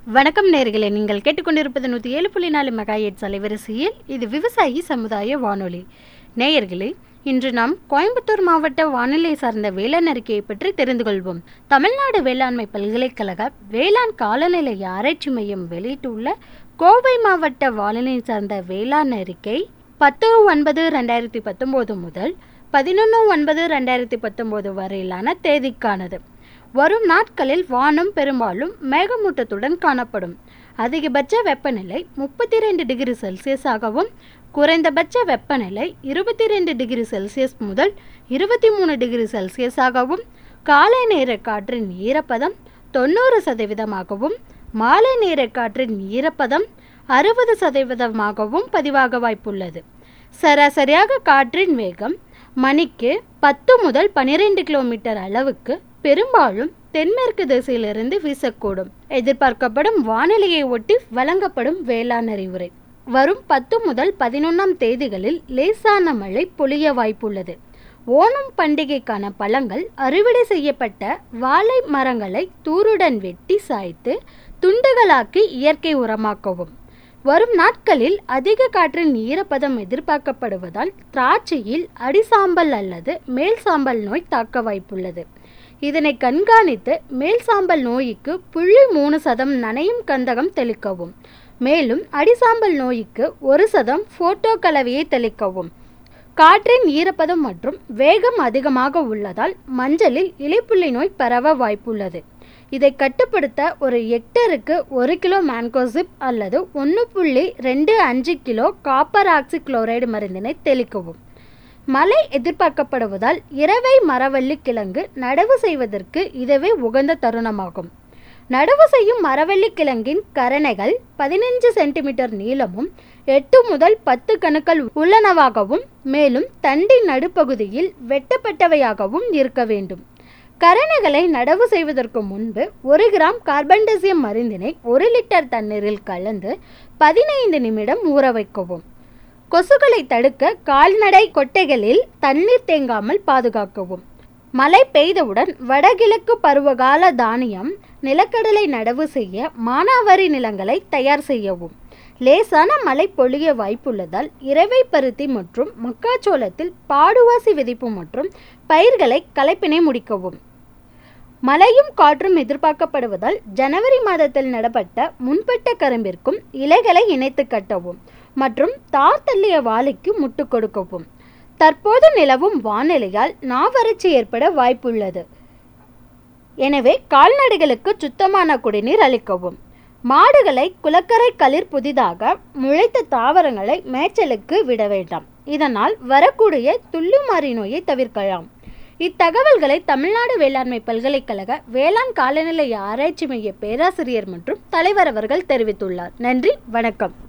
வணக்கம் நேர்களே நீங்கள் கேட்டுக்கொண்டிருப்பது நூற்றி ஏழு புள்ளி நாலு மெகாயட்ஸ் அலைவரிசையில் இது விவசாயி சமுதாய வானொலி நேயர்களே இன்று நாம் கோயம்புத்தூர் மாவட்ட வானிலை சார்ந்த வேளாண் அறிக்கையை பற்றி தெரிந்து கொள்வோம் தமிழ்நாடு வேளாண்மை பல்கலைக்கழக வேளாண் காலநிலை ஆராய்ச்சி மையம் வெளியிட்டுள்ள கோவை மாவட்ட வானிலை சார்ந்த வேளாண் அறிக்கை பத்து ஒன்பது ரெண்டாயிரத்தி பத்தொம்போது முதல் பதினொன்று ஒன்பது ரெண்டாயிரத்தி பத்தொம்போது வரையிலான தேதிக்கானது வரும் நாட்களில் வானம் பெரும்பாலும் மேகமூட்டத்துடன் காணப்படும் அதிகபட்ச வெப்பநிலை முப்பத்தி ரெண்டு டிகிரி செல்சியஸாகவும் குறைந்தபட்ச வெப்பநிலை இருபத்தி ரெண்டு டிகிரி செல்சியஸ் முதல் இருபத்தி மூணு டிகிரி செல்சியஸாகவும் காலை நேர காற்றின் ஈரப்பதம் தொண்ணூறு சதவீதமாகவும் மாலை நேர காற்றின் ஈரப்பதம் அறுபது சதவீதமாகவும் பதிவாக வாய்ப்புள்ளது சராசரியாக காற்றின் வேகம் மணிக்கு பத்து முதல் பனிரெண்டு கிலோமீட்டர் அளவுக்கு பெரும்பாலும் தென்மேற்கு திசையிலிருந்து வீசக்கூடும் எதிர்பார்க்கப்படும் வானிலையை ஒட்டி வழங்கப்படும் வேளாண் அறிவுரை வரும் பத்து முதல் பதினொன்றாம் தேதிகளில் லேசான மழை பொழிய வாய்ப்புள்ளது ஓணம் பண்டிகைக்கான பழங்கள் அறுவடை செய்யப்பட்ட வாழை மரங்களை தூருடன் வெட்டி சாய்த்து துண்டுகளாக்கி இயற்கை உரமாக்கவும் வரும் நாட்களில் அதிக காற்றின் ஈரப்பதம் எதிர்பார்க்கப்படுவதால் திராட்சையில் அடிசாம்பல் அல்லது மேல் சாம்பல் நோய் தாக்க வாய்ப்புள்ளது இதனை கண்காணித்து மேல் சாம்பல் நோய்க்கு புள்ளி மூணு சதம் நனையும் கந்தகம் தெளிக்கவும் மேலும் அடிசாம்பல் நோய்க்கு ஒரு சதம் போட்டோ கலவையை தெளிக்கவும் காற்றின் ஈரப்பதம் மற்றும் வேகம் அதிகமாக உள்ளதால் மஞ்சளில் இலைப்புள்ளி நோய் பரவ வாய்ப்புள்ளது இதை கட்டுப்படுத்த ஒரு ஹெக்டருக்கு ஒரு கிலோ மேன்கோசிப் அல்லது ஒன்று புள்ளி ரெண்டு அஞ்சு கிலோ காப்பர் ஆக்சி குளோரைடு மருந்தினை தெளிக்கவும் மழை எதிர்பார்க்கப்படுவதால் இரவை மரவள்ளி கிழங்கு நடவு செய்வதற்கு இதுவே உகந்த தருணமாகும் நடவு செய்யும் மரவள்ளி கிழங்கின் கரணைகள் பதினைஞ்சு சென்டிமீட்டர் நீளமும் எட்டு முதல் பத்து கணுக்கள் உள்ளனவாகவும் மேலும் தண்டின் நடுப்பகுதியில் வெட்டப்பட்டவையாகவும் இருக்க வேண்டும் கரணைகளை நடவு செய்வதற்கு முன்பு ஒரு கிராம் கார்பன்டசியம் மருந்தினை ஒரு லிட்டர் தண்ணீரில் கலந்து பதினைந்து நிமிடம் ஊற வைக்கவும் கொசுக்களை தடுக்க கால்நடை கொட்டைகளில் தண்ணீர் தேங்காமல் பாதுகாக்கவும் மழை பெய்தவுடன் வடகிழக்கு பருவகால தானியம் நிலக்கடலை நடவு செய்ய மானாவாரி நிலங்களை தயார் செய்யவும் லேசான மழை பொழிய வாய்ப்புள்ளதால் இரவை பருத்தி மற்றும் மக்காச்சோளத்தில் பாடுவாசி விதிப்பு மற்றும் பயிர்களை களைப்பினை முடிக்கவும் மழையும் காற்றும் எதிர்பார்க்கப்படுவதால் ஜனவரி மாதத்தில் நடப்பட்ட முன்பட்ட கரும்பிற்கும் இலைகளை இணைத்து கட்டவும் மற்றும் தார் தள்ளிய வாழைக்கு முட்டு கொடுக்கவும் தற்போது நிலவும் வானிலையால் நாவறட்சி ஏற்பட வாய்ப்புள்ளது எனவே கால்நடைகளுக்கு சுத்தமான குடிநீர் அளிக்கவும் மாடுகளை குளக்கரை களிர் புதிதாக முளைத்த தாவரங்களை மேய்ச்சலுக்கு விட வேண்டாம் இதனால் வரக்கூடிய துள்ளுமாறி நோயை தவிர்க்கலாம் இத்தகவல்களை தமிழ்நாடு வேளாண்மை பல்கலைக்கழக வேளாண் காலநிலை ஆராய்ச்சி மைய பேராசிரியர் மற்றும் தலைவர் அவர்கள் தெரிவித்துள்ளார் நன்றி வணக்கம்